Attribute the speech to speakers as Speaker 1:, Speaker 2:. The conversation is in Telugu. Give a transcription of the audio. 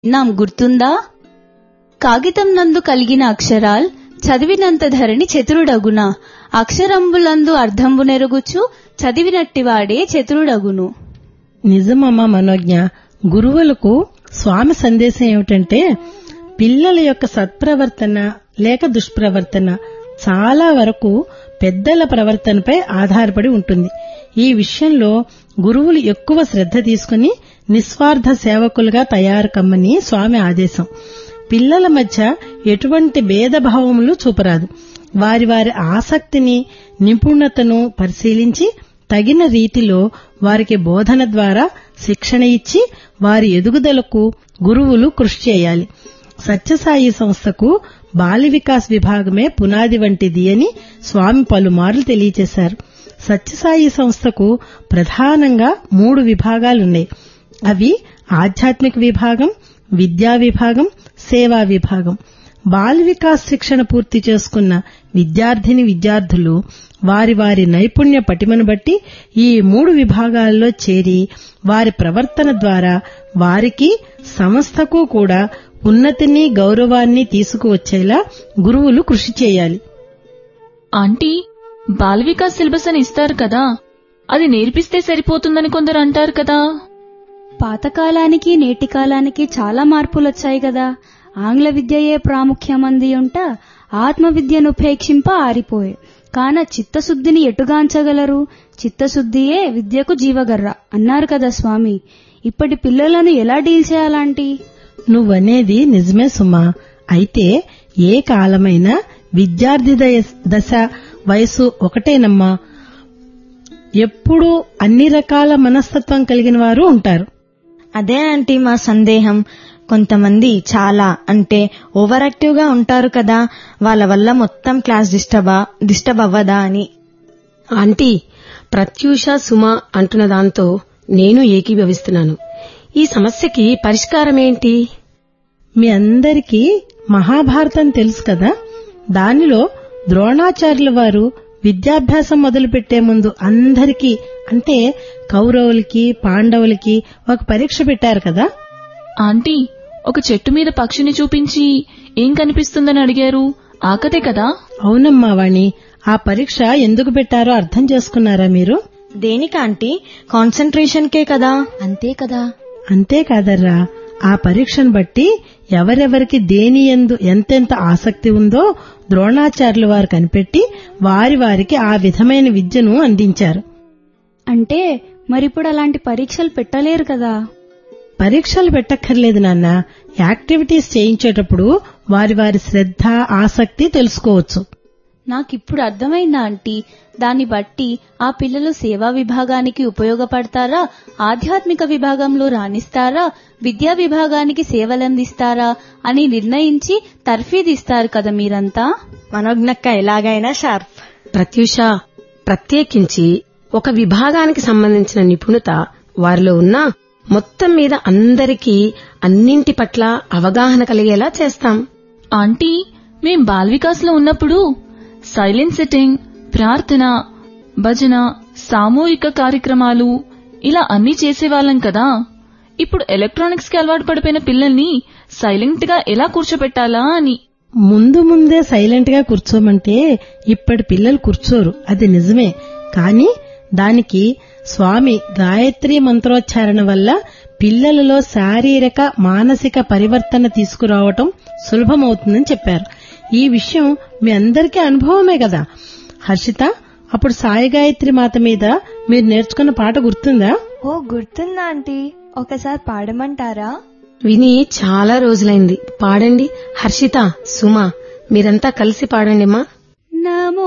Speaker 1: నాం గుర్తుందా కాగితం నందు కలిగిన అక్షరాల్ చదివినంత ధరణి చతురుడగున అక్షరంబులందు అర్థంబు నెరుగుచు చదివినట్టివాడే చతురుడగును
Speaker 2: నిజమమ్మా మనోజ్ఞ గురువులకు స్వామి సందేశం ఏమిటంటే పిల్లల యొక్క సత్ప్రవర్తన లేక దుష్ప్రవర్తన చాలా వరకు పెద్దల ప్రవర్తనపై ఆధారపడి ఉంటుంది ఈ విషయంలో గురువులు ఎక్కువ శ్రద్ధ తీసుకుని నిస్వార్థ సేవకులుగా తయారు కమ్మని స్వామి ఆదేశం పిల్లల మధ్య ఎటువంటి భేదభావములు చూపరాదు వారి వారి ఆసక్తిని నిపుణతను పరిశీలించి తగిన రీతిలో వారికి బోధన ద్వారా శిక్షణ ఇచ్చి వారి ఎదుగుదలకు గురువులు కృషి చేయాలి సత్యసాయి సంస్థకు బాల వికాస్ విభాగమే పునాది వంటిది అని స్వామి పలుమార్లు తెలియచేశారు సత్యసాయి సంస్థకు ప్రధానంగా మూడు విభాగాలున్నాయి అవి ఆధ్యాత్మిక విభాగం విద్యా విభాగం సేవా విభాగం బాల వికాస్ శిక్షణ పూర్తి చేసుకున్న విద్యార్థిని విద్యార్థులు వారి వారి నైపుణ్య పటిమను బట్టి ఈ మూడు విభాగాల్లో చేరి వారి ప్రవర్తన ద్వారా వారికి సంస్థకు కూడా ఉన్నతిని గౌరవాన్ని తీసుకువచ్చేలా గురువులు కృషి చేయాలి
Speaker 3: ఆంటీ బాల వికాస్ సిలబస్ అని ఇస్తారు కదా అది నేర్పిస్తే సరిపోతుందని కొందరు అంటారు కదా
Speaker 1: పాతకాలానికి నేటి కాలానికి చాలా మార్పులొచ్చాయి కదా ఆంగ్ల విద్యయే ప్రాముఖ్యమంది ఉంట ఆత్మ విద్యను ఉపేక్షింప ఆరిపోయే కాన చిత్తశుద్ధిని ఎటుగాంచగలరు చిత్తశుద్ధియే విద్యకు జీవగర్ర అన్నారు కదా స్వామి ఇప్పటి పిల్లలను ఎలా డీల్ చేయాలంటీ
Speaker 2: నువ్వనేది నిజమే సుమా అయితే ఏ కాలమైనా విద్యార్థి దయ- దశ వయసు ఒకటేనమ్మా ఎప్పుడూ అన్ని రకాల మనస్తత్వం కలిగిన వారు ఉంటారు
Speaker 4: అదే ఆంటీ మా సందేహం కొంతమంది చాలా అంటే ఓవర్ యాక్టివ్ గా ఉంటారు కదా వాళ్ళ వల్ల మొత్తం క్లాస్ డిస్టర్బ్ డిస్టర్బ్ అవ్వదా అని
Speaker 5: ఆంటీ ప్రత్యూష సుమ అంటున్న దాంతో నేను ఏకీభవిస్తున్నాను ఈ సమస్యకి పరిష్కారమేంటి
Speaker 2: మీ అందరికీ మహాభారతం తెలుసు కదా దానిలో ద్రోణాచార్యుల వారు విద్యాభ్యాసం మొదలుపెట్టే ముందు అందరికీ అంటే కౌరవులకి పాండవులకి ఒక పరీక్ష పెట్టారు కదా
Speaker 3: ఆంటీ ఒక చెట్టు మీద పక్షిని చూపించి ఏం కనిపిస్తుందని అడిగారు ఆకతే కదా
Speaker 2: అవునమ్మా వాణి ఆ పరీక్ష ఎందుకు పెట్టారో అర్థం చేసుకున్నారా మీరు
Speaker 4: దేనికి ఆంటీ కాన్సన్ట్రేషన్ కే కదా
Speaker 1: అంతే కదా
Speaker 2: అంతేకాదర్రా ఆ పరీక్షను బట్టి ఎవరెవరికి దేని ఎందు ఎంతెంత ఆసక్తి ఉందో ద్రోణాచార్యుల వారు కనిపెట్టి వారి వారికి ఆ విధమైన విద్యను అందించారు
Speaker 1: అంటే మరిప్పుడు అలాంటి పరీక్షలు పెట్టలేరు కదా
Speaker 2: పరీక్షలు పెట్టక్కర్లేదు నాన్న యాక్టివిటీస్ చేయించేటప్పుడు వారి వారి శ్రద్ధ ఆసక్తి తెలుసుకోవచ్చు
Speaker 1: నాకిప్పుడు అర్థమైందా ఆంటీ దాన్ని బట్టి ఆ పిల్లలు సేవా విభాగానికి ఉపయోగపడతారా ఆధ్యాత్మిక విభాగంలో రాణిస్తారా విద్యా విభాగానికి సేవలందిస్తారా అని నిర్ణయించి తర్ఫీదిస్తారు కదా మీరంతా
Speaker 4: మనోజ్ఞక్క ఎలాగైనా షార్ప్
Speaker 5: ప్రత్యూష ప్రత్యేకించి ఒక విభాగానికి సంబంధించిన నిపుణత వారిలో ఉన్న మొత్తం మీద అందరికీ అన్నింటి పట్ల అవగాహన కలిగేలా చేస్తాం
Speaker 3: ఆంటీ మేం బాల్ వికాస్ లో ఉన్నప్పుడు సైలెంట్ సిట్టింగ్ ప్రార్థన భజన సామూహిక కార్యక్రమాలు ఇలా అన్ని చేసేవాళ్ళం కదా ఇప్పుడు ఎలక్ట్రానిక్స్ కి అలవాటు పడిపోయిన పిల్లల్ని సైలెంట్ గా ఎలా కూర్చోపెట్టాలా అని
Speaker 2: ముందు ముందే సైలెంట్ గా కూర్చోమంటే ఇప్పటి పిల్లలు కూర్చోరు అది నిజమే కానీ దానికి స్వామి గాయత్రి మంత్రోచ్చారణ వల్ల పిల్లలలో శారీరక మానసిక పరివర్తన తీసుకురావటం సులభమవుతుందని చెప్పారు ఈ విషయం మీ అందరికీ అనుభవమే కదా హర్షిత అప్పుడు సాయి గాయత్రి మాత మీద మీరు నేర్చుకున్న పాట గుర్తుందా
Speaker 6: ఓ గుర్తుందా ఆంటీ ఒకసారి పాడమంటారా
Speaker 5: విని చాలా రోజులైంది పాడండి హర్షిత సుమ మీరంతా కలిసి పాడండి మా
Speaker 1: నమో